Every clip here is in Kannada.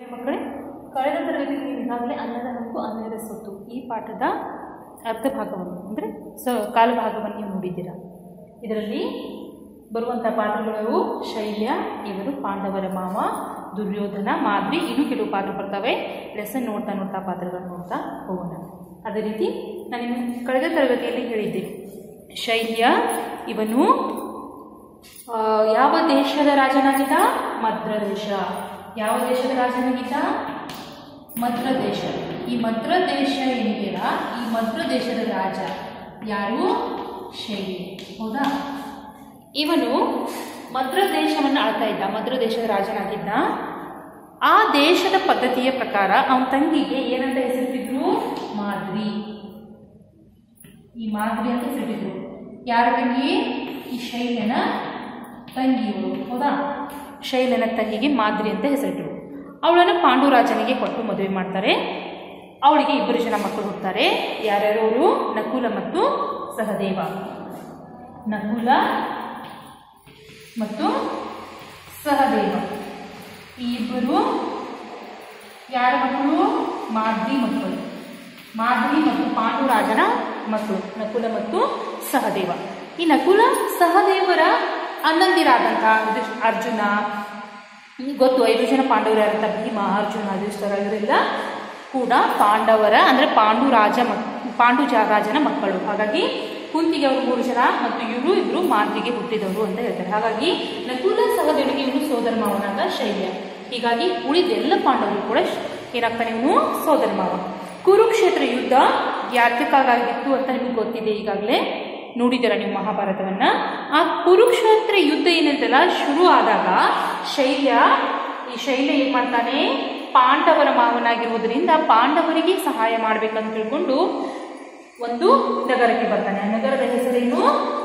ಮಕ್ಕಳೇ ಕಳೆದ ತರಗತಿಯಲ್ಲಿ ನೀವು ಈಗಾಗಲೇ ಅನ್ನದ ಹಕ್ಕು ಅನ್ನದ ಸೊತ್ತು ಈ ಪಾಠದ ಅರ್ಧ ಭಾಗವನ್ನು ಅಂದರೆ ಸ ಕಾಲಭಾಗವನ್ನು ನೀವು ನೋಡಿದ್ದೀರಾ ಇದರಲ್ಲಿ ಬರುವಂಥ ಪಾತ್ರಗಳು ಶೈಲ್ಯ ಇವರು ಪಾಂಡವರ ಮಾವ ದುರ್ಯೋಧನ ಮಾದ್ರಿ ಇನ್ನೂ ಕೆಲವು ಪಾತ್ರ ಬರ್ತವೆ ಲೆಸನ್ ನೋಡ್ತಾ ನೋಡ್ತಾ ಪಾತ್ರಗಳನ್ನು ನೋಡ್ತಾ ಹೋಗೋಣ ಅದೇ ರೀತಿ ನಾನು ನಿಮ್ಗೆ ಕಳೆದ ತರಗತಿಯಲ್ಲಿ ಹೇಳಿದ್ದೆ ಶೈಲ್ಯ ಇವನು ಆ, ಯಾವ ದೇಶದ ರಾಜನಾಗಿದ್ದ ಮದ್ರ ದೇಶ ಯಾವ ದೇಶದ ರಾಜನಾಗಿದ್ದ ಮದ್ರ ದೇಶ ಈ ಮದ್ರ ದೇಶ ಏನಿದೆಯಲ್ಲ ಈ ಮದ್ರ ದೇಶದ ರಾಜ ಯಾರು ಶೈಲಿ ಹೌದಾ ಇವನು ಮದ್ರ ದೇಶವನ್ನು ಆಳ್ತಾ ಇದ್ದ ಮದ್ರ ದೇಶದ ರಾಜನಾಗಿದ್ದ ಆ ದೇಶದ ಪದ್ಧತಿಯ ಪ್ರಕಾರ ಅವನ ತಂಗಿಗೆ ಏನಂತ ಹೆಸರಿಟ್ಟಿದ್ರು ಮಾದ್ರಿ ಈ ಮಾದ್ರಿ ಅಂತ ಹೆಸರಿಟ್ಟಿದ್ರು ಯಾರ ತಂಗಿ ಈ ಶೈಲನ ತಂಗಿಯವರು ಹೌದಾ ಶೈಲನ ತಂಗಿಗೆ ಮಾದ್ರಿ ಅಂತ ಹೆಸರಿಟ್ಟರು ಅವಳನ್ನು ಪಾಂಡುರಾಜನಿಗೆ ಕೊಟ್ಟು ಮದುವೆ ಮಾಡ್ತಾರೆ ಅವಳಿಗೆ ಇಬ್ಬರು ಜನ ಮಕ್ಕಳು ಹುಡ್ತಾರೆ ಯಾರ್ಯಾರು ಅವರು ನಕುಲ ಮತ್ತು ಸಹದೇವ ನಕುಲ ಮತ್ತು ಸಹದೇವ ಈ ಇಬ್ಬರು ಯಾರ ಮಕ್ಕಳು ಮಾದ್ರಿ ಮಕ್ಕಳು ಮಾದ್ರಿ ಮತ್ತು ಪಾಂಡುರಾಜನ ಮಕ್ಕಳು ನಕುಲ ಮತ್ತು ಸಹದೇವ ಈ ನಕುಲ ಸಹದೇವರ ಅಣ್ಣಂದಿರಾದಂತಹ ಯುಧಿಷ್- ಅರ್ಜುನ ಈ ಗೊತ್ತು ಐದು ಜನ ಪಾಂಡವರಾದಂಥ ಭೀಮ ಅರ್ಜುನ ಯುಧಿಷ್ಠರ ಇವರೆಲ್ಲ ಕೂಡ ಪಾಂಡವರ ಅಂದರೆ ಪಾಂಡುರಾಜ ಮಕ್ ಪಾಂಡುಜ ರಾಜನ ಮಕ್ಕಳು ಹಾಗಾಗಿ ಕುಂತಿಗೆ ಅವರು ಮೂರು ಜನ ಮತ್ತು ಇವರು ಇವರು ಮಾದ್ರಿಗೆ ಹುಟ್ಟಿದವರು ಅಂತ ಹೇಳ್ತಾರೆ ಹಾಗಾಗಿ ನಕುಲ ಸಹದೇವನಿಗೆ ಇವನು ಸೋದರ ಮಾವನಾದ ಶೈಲ್ಯ ಹೀಗಾಗಿ ಉಳಿದ ಎಲ್ಲ ಪಾಂಡವರು ಕೂಡ ಶ್- ಏನಾಗ್ತಾನೆ ಇವನು ಸೋದರ ಮಾವ ಕುರುಕ್ಷೇತ್ರ ಯುದ್ಧ ಯಾತಕ್ಕಾಗಿತ್ತು ಅಂತ ನಿಮಗೆ ಗೊತ್ತಿದೆ ಈಗಾಗಲೇ ನೋಡಿದ್ದೀರ ನೀವು ಮಹಾಭಾರತವನ್ನ ಆ ಕುರುಕ್ಷೇತ್ರ ಯುದ್ಧ ಏನಿರ್ತಲ್ಲ ಶುರು ಆದಾಗ ಶೈಲ್ಯ ಈ ಶೈಲ್ಯ ಏನ್ ಮಾಡ್ತಾನೆ ಪಾಂಡವರ ಮಾವನಾಗಿರುವುದರಿಂದ ಪಾಂಡವರಿಗೆ ಸಹಾಯ ಮಾಡ್ಬೇಕಂತ ತಿಳ್ಕೊಂಡು ಒಂದು ನಗರಕ್ಕೆ ಬರ್ತಾನೆ ಆ ನಗರದ ಹೆಸರೇನು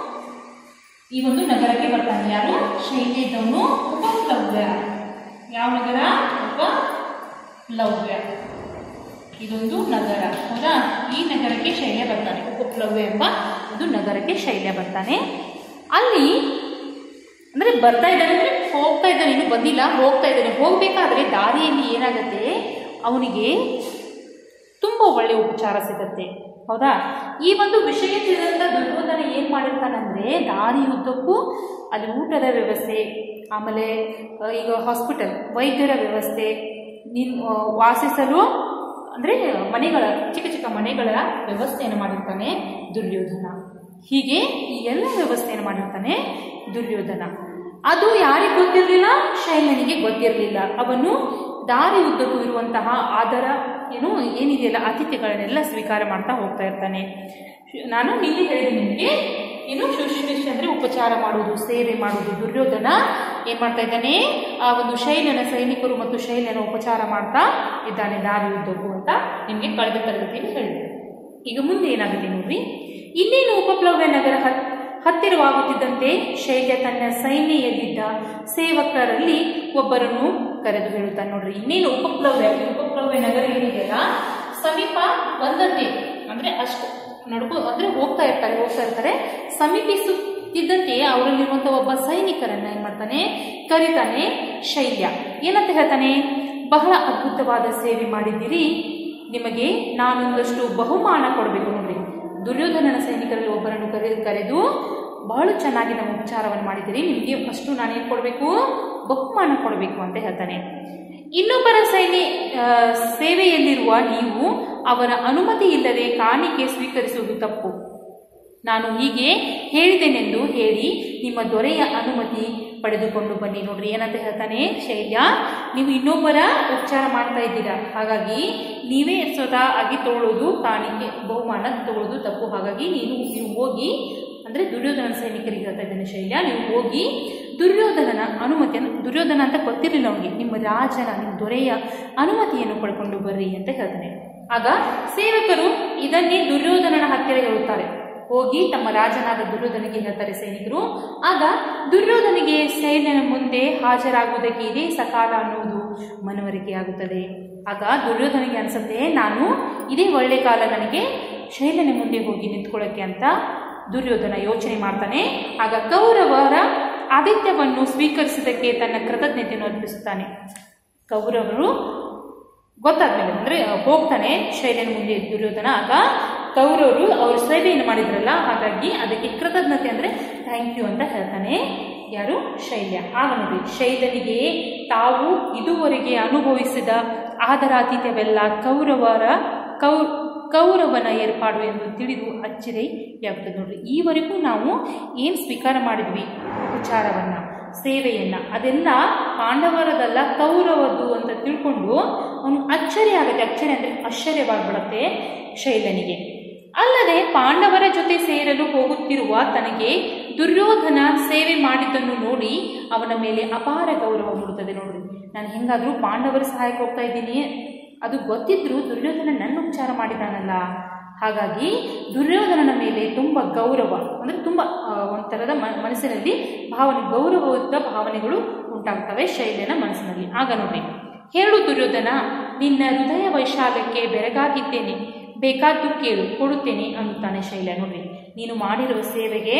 ಈ ಒಂದು ನಗರಕ್ಕೆ ಬರ್ತಾನೆ ಯಾರು ಶೈಲ್ಯ ಇದ್ದವನು ಉಪಪ್ಲವ್ಯ ಯಾವ ನಗರ ಉಪಪ್ಲವ್ಯ ಇದೊಂದು ನಗರ ಹೌದಾ ಈ ನಗರಕ್ಕೆ ಶೈಲ್ಯ ಬರ್ತಾನೆ ಉಪಪ್ಲವ್ಯ ಎಂಬ ಒಂದು ನಗರಕ್ಕೆ ಶೈಲ್ಯ ಬರ್ತಾನೆ ಅಲ್ಲಿ ಅಂದರೆ ಬರ್ತಾ ಇದ್ದಾನೆ ಅಂದರೆ ಹೋಗ್ತಾ ಇದ್ದಾನೆ ಇನ್ನು ಬಂದಿಲ್ಲ ಹೋಗ್ತಾ ಇದ್ದಾನೆ ಹೋಗಬೇಕಾದ್ರೆ ದಾರಿಯಲ್ಲಿ ಏನಾಗುತ್ತೆ ಅವನಿಗೆ ತುಂಬ ಒಳ್ಳೆಯ ಉಪಚಾರ ಸಿಗುತ್ತೆ ಹೌದಾ ಈ ಒಂದು ವಿಷಯ ತಿಳಿದಂಥ ದುರ್ಯೋಧನ ಏನು ಮಾಡಿರ್ತಾನಂದರೆ ದಾರಿಯುದ್ದಕ್ಕೂ ಅಲ್ಲಿ ಊಟದ ವ್ಯವಸ್ಥೆ ಆಮೇಲೆ ಆ, ಈಗ ಹಾಸ್ಪಿಟಲ್ ವೈದ್ಯರ ವ್ಯವಸ್ಥೆ ನಿನ್ ಆ, ವಾಸಿಸಲು ಅಂದರೆ ಮನೆಗಳ ಚಿಕ್ಕ ಚಿಕ್ಕ ಮನೆಗಳ ವ್ಯವಸ್ಥೆಯನ್ನು ಮಾಡಿರ್ತಾನೆ ದುರ್ಯೋಧನ ಹೀಗೆ ಈ ಎಲ್ಲ ವ್ಯವಸ್ಥೆಯನ್ನು ಮಾಡಿರ್ತಾನೆ ದುರ್ಯೋಧನ ಅದು ಯಾರಿಗೆ ಗೊತ್ತಿರಲಿಲ್ಲ ಶೈಲನಿಗೆ ಗೊತ್ತಿರಲಿಲ್ಲ ಅವನು ದಾರಿ ಉದ್ದಕ್ಕೂ ಇರುವಂತಹ ಆದರ ಏನು ಏನಿದೆಯಲ್ಲ ಆತಿಥ್ಯಗಳನ್ನೆಲ್ಲ ಸ್ವೀಕಾರ ಮಾಡ್ತಾ ಹೋಗ್ತಾ ಇರ್ತಾನೆ ನಾನು ನಿನ್ನೆ ಹೇಳಿದೆ ನಿಮಗೆ ಏನು ಶುಶ್ರೂಷೆ ಅಂದರೆ ಉಪಚಾರ ಮಾಡುವುದು ಸೇವೆ ಮಾಡುವುದು ದುರ್ಯೋಧನ ಏನು ಮಾಡ್ತಾ ಇದ್ದಾನೆ ಆ ಒಂದು ಶೈಲನ ಸೈನಿಕರು ಮತ್ತು ಶೈಲನ ಉಪಚಾರ ಮಾಡ್ತಾ ಇದ್ದಾನೆ ದಾರಿ ಉದ್ದಕ್ಕೂ ಅಂತ ನಿಮಗೆ ಕಳೆದ ತರಗತಿಯಲ್ಲಿ ಹೇಳಿದೆ ಈಗ ಮುಂದೆ ಏನಾಗುತ್ತೆ ನೋಡ್ರಿ ಇನ್ನೇನು ಉಪಪ್ಲವ್ಯ ನಗರ ಹತ್ ಹತ್ತಿರವಾಗುತ್ತಿದ್ದಂತೆ ಶೈಲ್ಯ ತನ್ನ ಸೈನ್ಯದಲ್ಲಿದ್ದ ಸೇವಕರಲ್ಲಿ ಒಬ್ಬರನ್ನು ಕರೆದು ಹೇಳುತ್ತಾನೆ ನೋಡ್ರಿ ಇನ್ನೇನು ಉಪಪ್ಲವ್ಯ ಈ ಉಪಪ್ಲವ್ಯ ನಗರ ಏನಿದೆಯಲ್ಲ ಸಮೀಪ ಬಂದಂತೆ ಅಂದ್ರೆ ಅಷ್ಟು ನಡ್ಕೊ ಅಂದ್ರೆ ಹೋಗ್ತಾ ಇರ್ತಾರೆ ಹೋಗ್ತಾ ಇರ್ತಾರೆ ಸಮೀಪಿಸುತ್ತಿದ್ದಂತೆ ಅವರಲ್ಲಿರುವಂಥ ಒಬ್ಬ ಸೈನಿಕರನ್ನ ಏನ್ ಮಾಡ್ತಾನೆ ಕರೀತಾನೆ ಶೈಲ್ಯ ಏನಂತ ಹೇಳ್ತಾನೆ ಬಹಳ ಅದ್ಭುತವಾದ ಸೇವೆ ಮಾಡಿದ್ದೀರಿ ನಿಮಗೆ ನಾನೊಂದಷ್ಟು ಬಹುಮಾನ ಕೊಡಬೇಕು ನೋಡ್ರಿ ದುರ್ಯೋಧನನ ಸೈನಿಕರಲ್ಲಿ ಒಬ್ಬರನ್ನು ಕರೆ ಕರೆದು ಬಹಳ ಚೆನ್ನಾಗಿ ನಮ್ಮ ಉಪಚಾರವನ್ನು ಮಾಡಿದ್ದೀರಿ ನಿಮಗೆ ಫಸ್ಟು ನಾನೇನು ಕೊಡಬೇಕು ಬಹುಮಾನ ಕೊಡಬೇಕು ಅಂತ ಹೇಳ್ತಾನೆ ಇನ್ನೊಬ್ಬರ ಸೈನ್ಯ ಆ, ಸೇವೆಯಲ್ಲಿರುವ ನೀವು ಅವರ ಅನುಮತಿ ಇಲ್ಲದೆ ಕಾಣಿಕೆ ಸ್ವೀಕರಿಸುವುದು ತಪ್ಪು ನಾನು ಹೀಗೆ ಹೇಳಿದೆನೆಂದು ಹೇಳಿ ನಿಮ್ಮ ದೊರೆಯ ಅನುಮತಿ ಪಡೆದುಕೊಂಡು ಬನ್ನಿ ನೋಡ್ರಿ ಏನಂತ ಹೇಳ್ತಾನೆ ಶೈಲ್ಯ ನೀವು ಇನ್ನೊಬ್ಬರ ಉಪಚಾರ ಮಾಡ್ತಾ ಇದ್ದೀರಾ ಹಾಗಾಗಿ ನೀವೇ ಸ್ವತಃ ಆಗಿ ತಗೊಳ್ಳೋದು ಕಾಣಿಕೆ ಬಹುಮಾನ ತಗೊಳ್ಳೋದು ತಪ್ಪು ಹಾಗಾಗಿ ನೀನು ನೀವು ಹೋಗಿ ಅಂದರೆ ದುರ್ಯೋಧನ ಸೈನಿಕರಿಗೆ ಹೇಳ್ತಾ ಇದ್ದಾನೆ ಶೈಲ್ಯ ನೀವು ಹೋಗಿ ದುರ್ಯೋಧನನ ಅನುಮತಿಯನ್ನು ದುರ್ಯೋಧನ ಅಂತ ಗೊತ್ತಿರಲಿಲ್ಲ ಅವನಿಗೆ ನಿಮ್ಮ ರಾಜನ ನಿಮ್ಮ ದೊರೆಯ ಅನುಮತಿಯನ್ನು ಪಡ್ಕೊಂಡು ಬರ್ರಿ ಅಂತ ಹೇಳ್ತಾನೆ ಆಗ ಸೇವಕರು ಇದನ್ನೇ ದುರ್ಯೋಧನನ ಹತ್ತಿರ ಹೇಳುತ್ತಾರೆ ಹೋಗಿ ತಮ್ಮ ರಾಜನಾದ ದುರ್ಯೋಧನಿಗೆ ಹೇಳ್ತಾರೆ ಸೈನಿಕರು ಆಗ ದುರ್ಯೋಧನಿಗೆ ಸೈನ್ಯನ ಮುಂದೆ ಹಾಜರಾಗುವುದಕ್ಕೆ ಇದೇ ಸಕಾಲ ಅನ್ನುವುದು ಮನವರಿಕೆಯಾಗುತ್ತದೆ ಆಗ ದುರ್ಯೋಧನಿಗೆ ಅನಿಸುತ್ತೆ ನಾನು ಇದೇ ಒಳ್ಳೆ ಕಾಲ ನನಗೆ ಶೈಲನ ಮುಂದೆ ಹೋಗಿ ನಿಂತ್ಕೊಳ್ಳೋಕ್ಕೆ ಅಂತ ದುರ್ಯೋಧನ ಯೋಚನೆ ಮಾಡ್ತಾನೆ ಆಗ ಕೌರವರ ಆದಿತ್ಯವನ್ನು ಸ್ವೀಕರಿಸಿದ್ದಕ್ಕೆ ತನ್ನ ಕೃತಜ್ಞತೆಯನ್ನು ಅರ್ಪಿಸುತ್ತಾನೆ ಕೌರವರು ಗೊತ್ತಾದ್ಮೇಲೆ ಅಂದ್ರೆ ಹೋಗ್ತಾನೆ ಶೈಲಿನ ಮುಂದೆ ದುರ್ಯೋಧನ ಆಗ ಕೌರವರು ಅವ್ರ ಸೇವೆಯನ್ನು ಮಾಡಿದ್ರಲ್ಲ ಹಾಗಾಗಿ ಅದಕ್ಕೆ ಕೃತಜ್ಞತೆ ಅಂದ್ರೆ ಥ್ಯಾಂಕ್ ಯು ಅಂತ ಹೇಳ್ತಾನೆ ಯಾರು ಶೈಲ್ಯ ಆಗ ನೋಡಿ ಶೈಲನಿಗೆ ತಾವು ಇದುವರೆಗೆ ಅನುಭವಿಸಿದ ಆದರಾತಿಥ್ಯವೆಲ್ಲ ಕೌರವರ ಕೌ ಕೌರವನ ಏರ್ಪಾಡು ಎಂದು ತಿಳಿದು ಅಚ್ಚರಿಯಾಗ್ತದೆ ನೋಡ್ರಿ ಈವರೆಗೂ ನಾವು ಏನು ಸ್ವೀಕಾರ ಮಾಡಿದ್ವಿ ಉಪಚಾರವನ್ನ ಸೇವೆಯನ್ನ ಅದೆಲ್ಲ ಪಾಂಡವರದಲ್ಲ ಕೌರವದ್ದು ಅಂತ ತಿಳ್ಕೊಂಡು ಅವನು ಅಚ್ಚರಿ ಆಗುತ್ತೆ ಅಚ್ಚರಿ ಅಂದರೆ ಆಶ್ಚರ್ಯವಾಗ್ಬಿಡತ್ತೆ ಶೈಲನಿಗೆ ಅಲ್ಲದೆ ಪಾಂಡವರ ಜೊತೆ ಸೇರಲು ಹೋಗುತ್ತಿರುವ ತನಗೆ ದುರ್ಯೋಧನ ಸೇವೆ ಮಾಡಿದ್ದನ್ನು ನೋಡಿ ಅವನ ಮೇಲೆ ಅಪಾರ ಗೌರವ ಮೂಡುತ್ತದೆ ನೋಡ್ರಿ ನಾನು ಹೆಂಗಾದ್ರೂ ಪಾಂಡವರ ಸಹಾಯಕ್ಕೆ ಹೋಗ್ತಾ ಇದ್ದೀನಿ ಅದು ಗೊತ್ತಿದ್ರು ದುರ್ಯೋಧನ ನನ್ನ ಉಪಚಾರ ಮಾಡಿದಾನಲ್ಲ ಹಾಗಾಗಿ ದುರ್ಯೋಧನನ ಮೇಲೆ ತುಂಬ ಗೌರವ ಅಂದರೆ ತುಂಬ ಆ, ಒಂಥರದ ಮ- ಮನಸ್ಸಿನಲ್ಲಿ ಭಾವನೆ ಗೌರವದ ಭಾವನೆಗಳು ಉಂಟಾಗ್ತವೆ ಶೈಲ್ಯನ ಮನಸ್ಸಿನಲ್ಲಿ ಆಗ ನೋಡ್ರಿ ಹೇಳು ದುರ್ಯೋಧನ ನಿನ್ನ ಹೃದಯ ವೈಶಾಲ್ಯಕ್ಕೆ ಬೆರಗಾಗಿದ್ದೇನೆ ಬೇಕಾದ್ದು ಕೇಳು ಕೊಡುತ್ತೇನೆ ಅನ್ನುತ್ತಾನೆ ಶೈಲ ನೋಡ್ರಿ ನೀನು ಮಾಡಿರುವ ಸೇವೆಗೆ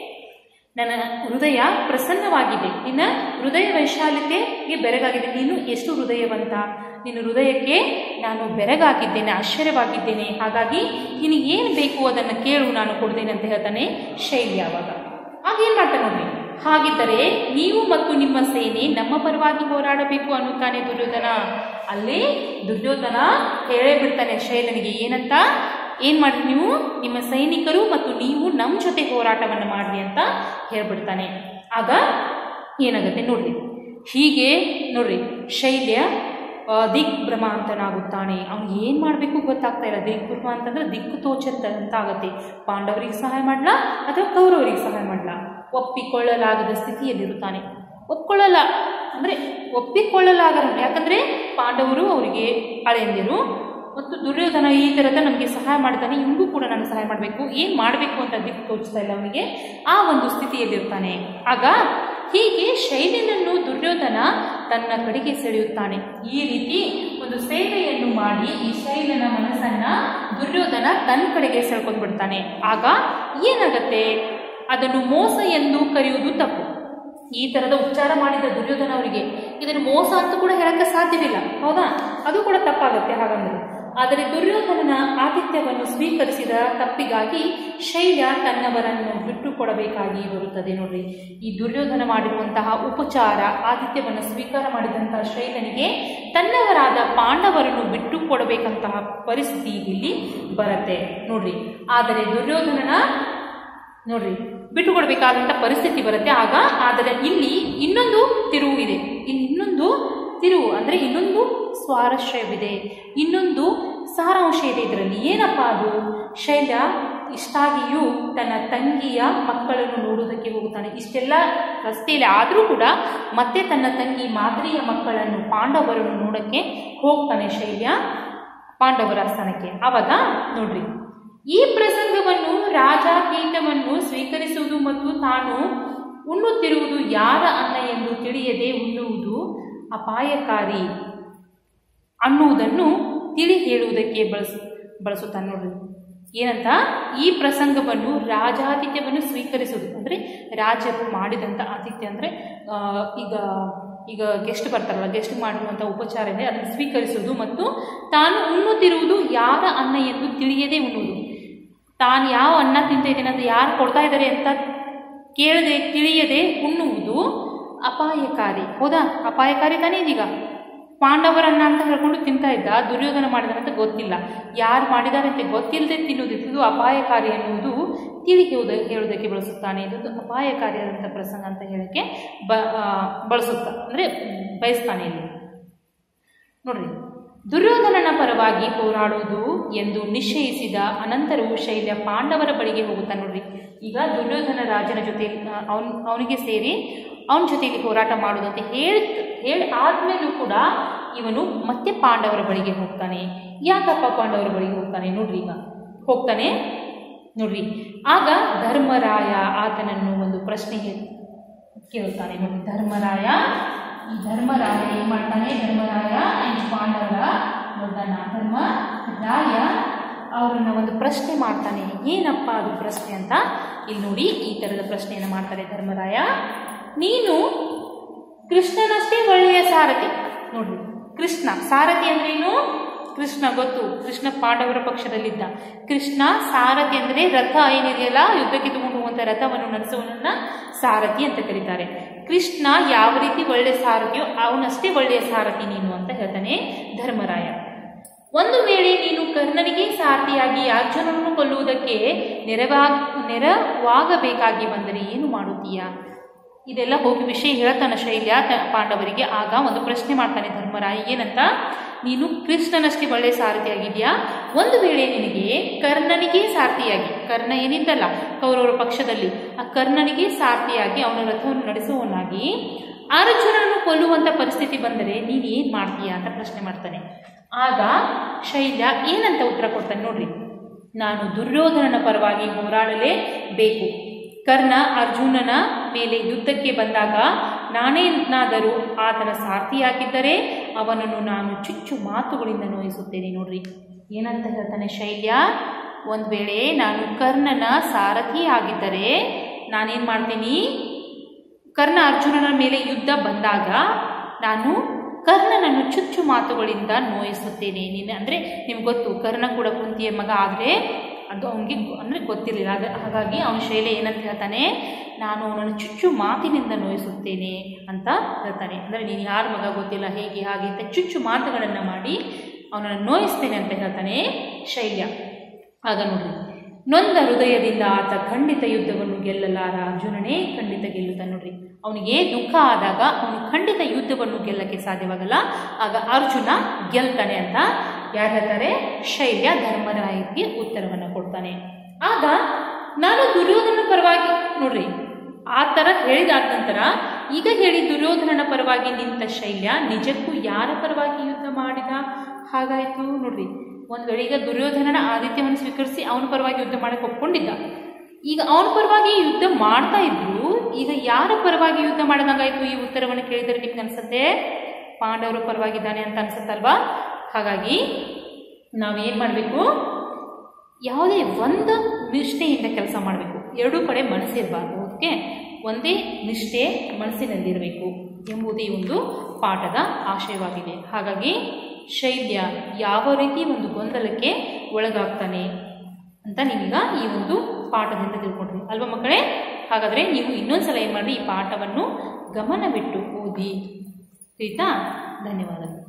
ನನ್ನ ಹೃದಯ ಪ್ರಸನ್ನವಾಗಿದೆ ನಿನ್ನ ಹೃದಯ ವೈಶಾಲ್ಯತೆಗೆ ಬೆರಗಾಗಿದೆ ನೀನು ಎಷ್ಟು ಹೃದಯವಂತ ನಿನ್ನ ಹೃದಯಕ್ಕೆ ನಾನು ಬೆರಗಾಗಿದ್ದೇನೆ ಆಶ್ಚರ್ಯವಾಗಿದ್ದೇನೆ ಹಾಗಾಗಿ ನಿನಗೆ ಏನು ಬೇಕು ಅದನ್ನು ಕೇಳು ನಾನು ಕೊಡ್ತೇನೆ ಅಂತ ಹೇಳ್ತಾನೆ ಶೈಲಿ ಆವಾಗ ಆಗ ಏನು ಮಾಡ್ತಾನೆ ನೋಡ್ರಿ ಹಾಗಿದ್ದರೆ ನೀವು ಮತ್ತು ನಿಮ್ಮ ಸೇನೆ ನಮ್ಮ ಪರವಾಗಿ ಹೋರಾಡಬೇಕು ಅನ್ನುತ್ತಾನೆ ದುರ್ಯೋಧನ ಅಲ್ಲೇ ದುರ್ಯೋಧನ ಹೇಳೇ ಬಿಡ್ತಾನೆ ಶೈಲನಿಗೆ ಏನಂತ ಏನು ಮಾಡ್ರಿ ನೀವು ನಿಮ್ಮ ಸೈನಿಕರು ಮತ್ತು ನೀವು ನಮ್ಮ ಜೊತೆ ಹೋರಾಟವನ್ನು ಮಾಡ್ರಿ ಅಂತ ಹೇಳ್ಬಿಡ್ತಾನೆ ಆಗ ಏನಾಗುತ್ತೆ ನೋಡ್ರಿ ಹೀಗೆ ನೋಡ್ರಿ ಶೈಲ್ಯ ಆ, ದಿಗ್ಭ್ರಮಾಂತನಾಗುತ್ತಾನೆ ಅವ್ನಿಗೆ ಏನು ಮಾಡಬೇಕು ಗೊತ್ತಾಗ್ತಾ ಇಲ್ಲ ದಿಗ್ಭ್ರಮ ಅಂತಂದ್ರೆ ದಿಕ್ಕು ತೋಚಂತ ಆಗತ್ತೆ ಪಾಂಡವರಿಗೆ ಸಹಾಯ ಮಾಡ್ಲಾ ಅಥವಾ ಕೌರವರಿಗೆ ಸಹಾಯ ಮಾಡ್ಲಾ ಒಪ್ಪಿಕೊಳ್ಳಲಾಗದ ಸ್ಥಿತಿಯಲ್ಲಿರುತ್ತಾನೆ ಒಪ್ಕೊಳ್ಳಲ್ಲ ಅಂದರೆ ಒಪ್ಪಿಕೊಳ್ಳಲಾಗಲ್ಲ ಯಾಕಂದರೆ ಪಾಂಡವರು ಅವರಿಗೆ ಅಳೆಯಂದಿರು ಮತ್ತು ದುರ್ಯೋಧನ ಈ ಥರದ ನಮಗೆ ಸಹಾಯ ಮಾಡ್ತಾನೆ ಇವನಿಗೂ ಕೂಡ ನಾನು ಸಹಾಯ ಮಾಡಬೇಕು ಏನು ಮಾಡಬೇಕು ಅಂತ ದಿಕ್ಕು ತೋಚ್ತಾ ಇಲ್ಲ ಅವನಿಗೆ ಆ ಒಂದು ಸ್ಥಿತಿಯಲ್ಲಿರ್ತಾನೆ ಆಗ ಹೀಗೆ ಶೈಲಿನನ್ನು ದುರ್ಯೋಧನ ತನ್ನ ಕಡೆಗೆ ಸೆಳೆಯುತ್ತಾನೆ ಈ ರೀತಿ ಒಂದು ಸೇವೆಯನ್ನು ಮಾಡಿ ಈ ಶೈಲನ ಮನಸ್ಸನ್ನ ದುರ್ಯೋಧನ ತನ್ನ ಕಡೆಗೆ ಸೆಳ್ಕೊಂಡು ಬಿಡ್ತಾನೆ ಆಗ ಏನಾಗತ್ತೆ ಅದನ್ನು ಮೋಸ ಎಂದು ಕರೆಯುವುದು ತಪ್ಪು ಈ ಥರದ ಉಚ್ಚಾರ ಮಾಡಿದ ದುರ್ಯೋಧನ ಅವರಿಗೆ ಇದನ್ನು ಮೋಸ ಅಂತ ಕೂಡ ಹೇಳಕ್ಕೆ ಸಾಧ್ಯವಿಲ್ಲ ಹೌದಾ ಅದು ಕೂಡ ತಪ್ಪಾಗುತ್ತೆ ಹಾಗಂದ್ರೆ ಆದರೆ ದುರ್ಯೋಧನನ ಆತಿಥ್ಯವನ್ನು ಸ್ವೀಕರಿಸಿದ ತಪ್ಪಿಗಾಗಿ ಶೈಲ್ಯ ತನ್ನವರನ್ನು ಬಿಟ್ಟು ಕೊಡಬೇಕಾಗಿ ಬರುತ್ತದೆ ನೋಡ್ರಿ ಈ ದುರ್ಯೋಧನ ಮಾಡಿರುವಂತಹ ಉಪಚಾರ ಆತಿಥ್ಯವನ್ನು ಸ್ವೀಕಾರ ಮಾಡಿದಂತಹ ಶೈಲನಿಗೆ ತನ್ನವರಾದ ಪಾಂಡವರನ್ನು ಬಿಟ್ಟು ಕೊಡಬೇಕಂತಹ ಪರಿಸ್ಥಿತಿ ಇಲ್ಲಿ ಬರುತ್ತೆ ನೋಡ್ರಿ ಆದರೆ ದುರ್ಯೋಧನನ ನೋಡ್ರಿ ಬಿಟ್ಟು ಕೊಡಬೇಕಾದಂಥ ಪರಿಸ್ಥಿತಿ ಬರುತ್ತೆ ಆಗ ಆದರೆ ಇಲ್ಲಿ ಇನ್ನೊಂದು ತಿರುವು ಇದೆ ಇಲ್ಲಿ ಇನ್ನೊಂದು ತಿರುವು ಅಂದರೆ ಇನ್ನೊಂದು ಸ್ವಾರಸ್ಯವಿದೆ ಇನ್ನೊಂದು ಸಾರಾಂಶ ಇದೆ ಇದರಲ್ಲಿ ಏನಪ್ಪ ಅದು ಶೈಲ ಇಷ್ಟಾಗಿಯೂ ತನ್ನ ತಂಗಿಯ ಮಕ್ಕಳನ್ನು ನೋಡುವುದಕ್ಕೆ ಹೋಗುತ್ತಾನೆ ಇಷ್ಟೆಲ್ಲ ರಸ್ತೆಯಲ್ಲಿ ಆದರೂ ಕೂಡ ಮತ್ತೆ ತನ್ನ ತಂಗಿ ಮಾದರಿಯ ಮಕ್ಕಳನ್ನು ಪಾಂಡವರನ್ನು ನೋಡಕ್ಕೆ ಹೋಗ್ತಾನೆ ಶೈಲ್ಯ ಪಾಂಡವರ ಸ್ಥಾನಕ್ಕೆ ಆವಾಗ ನೋಡ್ರಿ ಈ ಪ್ರಸಂಗವನ್ನು ರಾಜ ಪೀಠವನ್ನು ಸ್ವೀಕರಿಸುವುದು ಮತ್ತು ತಾನು ಉಣ್ಣುತ್ತಿರುವುದು ಯಾರ ಅನ್ನ ಎಂದು ತಿಳಿಯದೆ ಉಣ್ಣುವುದು ಅಪಾಯಕಾರಿ ಅನ್ನುವುದನ್ನು ತಿಳಿ ಹೇಳುವುದಕ್ಕೆ ಬಳಸ ಬಳಸುತ್ತಾನೆ ನೋಡ್ರಿ ಏನಂತ ಈ ಪ್ರಸಂಗವನ್ನು ರಾಜಾತಿಥ್ಯವನ್ನು ಸ್ವೀಕರಿಸುವುದು ಅಂದರೆ ರಾಜರು ಮಾಡಿದಂಥ ಆತಿಥ್ಯ ಅಂದರೆ ಈಗ ಈಗ ಗೆಸ್ಟ್ ಬರ್ತಾರಲ್ಲ ಗೆಸ್ಟ್ ಮಾಡಿರುವಂಥ ಉಪಚಾರ ಇದೆ ಅದನ್ನು ಸ್ವೀಕರಿಸುವುದು ಮತ್ತು ತಾನು ಉಣ್ಣುತ್ತಿರುವುದು ಯಾರ ಅನ್ನ ಎಂದು ತಿಳಿಯದೇ ಉಣ್ಣುವುದು ತಾನು ಯಾವ ಅನ್ನ ತಿಂತ ಇದ್ದೇನೆ ಅದು ಯಾರು ಕೊಡ್ತಾ ಇದ್ದಾರೆ ಅಂತ ಕೇಳದೆ ತಿಳಿಯದೆ ಉಣ್ಣುವುದು ಅಪಾಯಕಾರಿ ಹೌದಾ ಅಪಾಯಕಾರಿ ತಾನೇ ಇದೀಗ ಪಾಂಡವರನ್ನ ಅಂತ ಹೇಳ್ಕೊಂಡು ತಿಂತಾ ಇದ್ದ ದುರ್ಯೋಧನ ಮಾಡಿದಾರಂತ ಗೊತ್ತಿಲ್ಲ ಯಾರು ಮಾಡಿದ್ದಾರೆ ಅಂತ ಗೊತ್ತಿಲ್ಲದೆ ತಿನ್ನುವುದು ಇದು ಅಪಾಯಕಾರಿ ಅನ್ನುವುದು ತಿಳಿ ಹೇಳುವುದ ಹೇಳುವುದಕ್ಕೆ ಬಳಸುತ್ತಾನೆ ಇದೊಂದು ಅಪಾಯಕಾರಿಯಾದಂಥ ಪ್ರಸಂಗ ಅಂತ ಹೇಳಕ್ಕೆ ಬ ಆ, ಬಳಸುತ್ತಾ ಅಂದರೆ ಬಯಸ್ತಾನೆ ಇಲ್ಲಿ ನೋಡ್ರಿ ದುರ್ಯೋಧನನ ಪರವಾಗಿ ಹೋರಾಡುವುದು ಎಂದು ನಿಶ್ಚಯಿಸಿದ ಅನಂತರವು ಶೈಲ್ಯ ಪಾಂಡವರ ಬಳಿಗೆ ಹೋಗುತ್ತಾನೆ ನೋಡ್ರಿ ಈಗ ದುರ್ಯೋಧನ ರಾಜನ ಜೊತೆ ಅವನ್ ಅವನಿಗೆ ಸೇರಿ ಅವನ ಜೊತೆಗೆ ಹೋರಾಟ ಮಾಡುವುದಂತ ಹೇಳಿ ಹೇಳಿ ಆದ್ಮೇಲೂ ಕೂಡ ಇವನು ಮತ್ತೆ ಪಾಂಡವರ ಬಳಿಗೆ ಹೋಗ್ತಾನೆ ಯಾಕಪ್ಪ ಪಾಂಡವರ ಬಳಿಗೆ ಹೋಗ್ತಾನೆ ನೋಡ್ರಿ ಈಗ ಹೋಗ್ತಾನೆ ನೋಡ್ರಿ ಆಗ ಧರ್ಮರಾಯ ಆತನನ್ನು ಒಂದು ಪ್ರಶ್ನೆ ಹೇ- ಕೇಳುತ್ತಾನೆ ನೋಡಿ ಧರ್ಮರಾಯ ಈ ಧರ್ಮರಾಯ ಏನ್ ಮಾಡ್ತಾನೆ ಧರ್ಮರಾಯ ಈ ಪಾಂಡವರ ದೊಡ್ಡನ ಧರ್ಮರಾಯ ಅವರನ್ನ ಒಂದು ಪ್ರಶ್ನೆ ಮಾಡ್ತಾನೆ ಏನಪ್ಪ ಅದು ಪ್ರಶ್ನೆ ಅಂತ ಇಲ್ಲಿ ನೋಡಿ ಈ ಥರದ ಪ್ರಶ್ನೆಯನ್ನು ಮಾಡ್ತಾರೆ ಧರ್ಮರಾಯ ನೀನು ಕೃಷ್ಣನಷ್ಟೇ ಒಳ್ಳೆಯ ಸಾರಥಿ ನೋಡ್ರಿ ಕೃಷ್ಣ ಸಾರಥಿ ಅಂದ್ರೇನು ಕೃಷ್ಣ ಗೊತ್ತು ಕೃಷ್ಣ ಪಾಂಡವರ ಪಕ್ಷದಲ್ಲಿದ್ದ ಕೃಷ್ಣ ಸಾರಥಿ ಅಂದರೆ ರಥ ಏನಿದೆಯಲ್ಲ ಯುದ್ಧಕ್ಕೆ ತಗೊಂಡು ಹೋಗುವಂಥ ರಥವನ್ನು ನಡೆಸುವವನನ್ನ ಸಾರಥಿ ಅಂತ ಕರೀತಾರೆ ಕೃಷ್ಣ ಯಾವ ರೀತಿ ಒಳ್ಳೆ ಸಾರಥಿಯೋ ಅವನಷ್ಟೇ ಒಳ್ಳೆಯ ಸಾರಥಿ ನೀನು ಅಂತ ಹೇಳ್ತಾನೆ ಧರ್ಮರಾಯ ಒಂದು ವೇಳೆ ನೀನು ಕರ್ಣನಿಗೆ ಸಾರಥಿಯಾಗಿ ಅರ್ಜುನನನ್ನು ಕೊಲ್ಲುವುದಕ್ಕೆ ನೆರವಾ ನೆರವಾಗಬೇಕಾಗಿ ಬಂದರೆ ಏನು ಮಾಡುತ್ತೀಯಾ ಇದೆಲ್ಲ ಹೋಗಿ ವಿಷಯ ಹೇಳ್ತಾನೆ ಶೈಲ್ಯ ತ- ಪಾಂಡವರಿಗೆ ಆಗ ಒಂದು ಪ್ರಶ್ನೆ ಮಾಡ್ತಾನೆ ಧರ್ಮರಾಯ ಏನಂತ ನೀನು ಕೃಷ್ಣನಷ್ಟೇ ಒಳ್ಳೆ ಸಾರಥಿಯಾಗಿದೆಯಾ ಒಂದು ವೇಳೆ ನಿನಗೆ ಕರ್ಣನಿಗೆ ಸಾರಥಿಯಾಗಿ ಕರ್ಣ ಏನಿದ್ದಲ್ಲ ಕೌರವರ ಪಕ್ಷದಲ್ಲಿ ಆ ಕರ್ಣನಿಗೆ ಸಾರಥಿಯಾಗಿ ಅವನ ರಥವನ್ನು ನಡೆಸುವವನಾಗಿ ಅರ್ಜುನನನ್ನು ಕೊಲ್ಲುವಂಥ ಪರಿಸ್ಥಿತಿ ಬಂದರೆ ನೀನು ಏನು ಮಾಡ್ತೀಯಾ ಅಂತ ಪ್ರಶ್ನೆ ಮಾಡ್ತಾನೆ ಆಗ ಶೈಲ್ಯ ಏನಂತ ಉತ್ತರ ಕೊಡ್ತಾನೆ ನೋಡ್ರಿ ನಾನು ದುರ್ಯೋಧನನ ಪರವಾಗಿ ಹೋರಾಡಲೇಬೇಕು ಕರ್ಣ ಅರ್ಜುನನ ಮೇಲೆ ಯುದ್ಧಕ್ಕೆ ಬಂದಾಗ ನಾನೇನಾದರೂ ಆತನ ಸಾರಥಿಯಾಗಿದ್ದರೆ ಅವನನ್ನು ನಾನು ಚುಚ್ಚು ಮಾತುಗಳಿಂದ ನೋಯಿಸುತ್ತೇನೆ ನೋಡ್ರಿ ಏನಂತ ಹೇಳ್ತಾನೆ ಶೈಲ್ಯ ಒಂದು ವೇಳೆ ನಾನು ಕರ್ಣನ ಸಾರಥಿ ಆಗಿದ್ದರೆ ನಾನೇನು ಮಾಡ್ತೀನಿ ಕರ್ಣ ಅರ್ಜುನನ ಮೇಲೆ ಯುದ್ಧ ಬಂದಾಗ ನಾನು ಕರ್ಣನನ್ನು ಚುಚ್ಚು ಮಾತುಗಳಿಂದ ನೋಯಿಸುತ್ತೇನೆ ನೀನು ಅಂದರೆ ನಿಮ್ಗೆ ಗೊತ್ತು ಕರ್ಣ ಕೂಡ ಕುಂತಿಯ ಮಗ ಆದರೆ ಅದು ಅವನಿಗೆ ಅಂದರೆ ಗೊತ್ತಿರಲಿಲ್ಲ ಅದು ಹಾಗಾಗಿ ಅವನ ಶೈಲಿ ಏನಂತ ಹೇಳ್ತಾನೆ ನಾನು ಅವನನ್ನು ಚುಚ್ಚು ಮಾತಿನಿಂದ ನೋಯಿಸುತ್ತೇನೆ ಅಂತ ಹೇಳ್ತಾನೆ ಅಂದರೆ ನೀನು ಯಾರ ಮಗ ಗೊತ್ತಿಲ್ಲ ಹೇಗೆ ಹಾಗೆ ಅಂತ ಚುಚ್ಚು ಮಾತುಗಳನ್ನು ಮಾಡಿ ಅವನನ್ನು ನೋಯಿಸ್ತೇನೆ ಅಂತ ಹೇಳ್ತಾನೆ ಶೈಲ್ಯ ಆಗ ನೋಡ್ರಿ ನೊಂದ ಹೃದಯದಿಂದ ಆತ ಖಂಡಿತ ಯುದ್ಧವನ್ನು ಗೆಲ್ಲಲಾರ ಅರ್ಜುನನೇ ಖಂಡಿತ ಗೆಲ್ಲುತ್ತ ನೋಡ್ರಿ ಅವನಿಗೆ ದುಃಖ ಆದಾಗ ಅವನು ಖಂಡಿತ ಯುದ್ಧವನ್ನು ಗೆಲ್ಲಕ್ಕೆ ಸಾಧ್ಯವಾಗಲ್ಲ ಆಗ ಅರ್ಜುನ ಗೆಲ್ತಾನೆ ಅಂತ ಯಾರು ಹೇಳ್ತಾರೆ ಶೈಲ್ಯ ಧರ್ಮರಾಯರಿಗೆ ಉತ್ತರವನ್ನು ಕೊಡ್ತಾನೆ ಆಗ ನಾನು ದುರ್ಯೋಧನ ಪರವಾಗಿ ನೋಡ್ರಿ ಆ ಥರ ಹೇಳಿದಾದ ನಂತರ ಈಗ ಹೇಳಿ ದುರ್ಯೋಧನನ ಪರವಾಗಿ ನಿಂತ ಶೈಲ್ಯ ನಿಜಕ್ಕೂ ಯಾರ ಪರವಾಗಿ ಯುದ್ಧ ಮಾಡಿದ ಹಾಗಾಯಿತು ನೋಡ್ರಿ ಒಂದು ವೇಳೆ ಈಗ ದುರ್ಯೋಧನನ ಆದಿತ್ಯವನ್ನು ಸ್ವೀಕರಿಸಿ ಅವನ ಪರವಾಗಿ ಯುದ್ಧ ಮಾಡಕ್ಕೆ ಒಪ್ಕೊಂಡಿದ್ದ ಈಗ ಅವನ ಪರವಾಗಿ ಯುದ್ಧ ಮಾಡ್ತಾ ಇದ್ರು ಈಗ ಯಾರ ಪರವಾಗಿ ಯುದ್ಧ ಮಾಡಿದಂಗಾಯ್ತು ಈ ಉತ್ತರವನ್ನು ಕೇಳಿದರೆ ನಿಮ್ಗೆ ಅನ್ಸುತ್ತೆ ಪಾಂಡವರ ಪರವಾಗಿದ್ದಾನೆ ಅಂತ ಅನ್ಸುತ್ತಲ್ವಾ ಹಾಗಾಗಿ ನಾವೇನು ಮಾಡಬೇಕು ಯಾವುದೇ ಒಂದು ನಿಷ್ಠೆಯಿಂದ ಕೆಲಸ ಮಾಡಬೇಕು ಎರಡೂ ಕಡೆ ಮನಸ್ಸಿರಬಾರ್ದು ಓಕೆ ಒಂದೇ ನಿಷ್ಠೆ ಮನಸ್ಸಿನಲ್ಲಿರಬೇಕು ಎಂಬುದೇ ಒಂದು ಪಾಠದ ಆಶಯವಾಗಿದೆ ಹಾಗಾಗಿ ಶೈಲ್ಯ ಯಾವ ರೀತಿ ಒಂದು ಗೊಂದಲಕ್ಕೆ ಒಳಗಾಗ್ತಾನೆ ಅಂತ ನೀವೀಗ ಈ ಒಂದು ಪಾಠದಿಂದ ತಿಳ್ಕೊಂಡ್ರಿ ಅಲ್ವಾ ಮಕ್ಕಳೇ ಹಾಗಾದರೆ ನೀವು ಇನ್ನೊಂದ್ಸಲ ಏನು ಮಾಡಿ ಈ ಪಾಠವನ್ನು ಗಮನವಿಟ್ಟು ಓದಿ ಆಯಿತಾ ಧನ್ಯವಾದಗಳು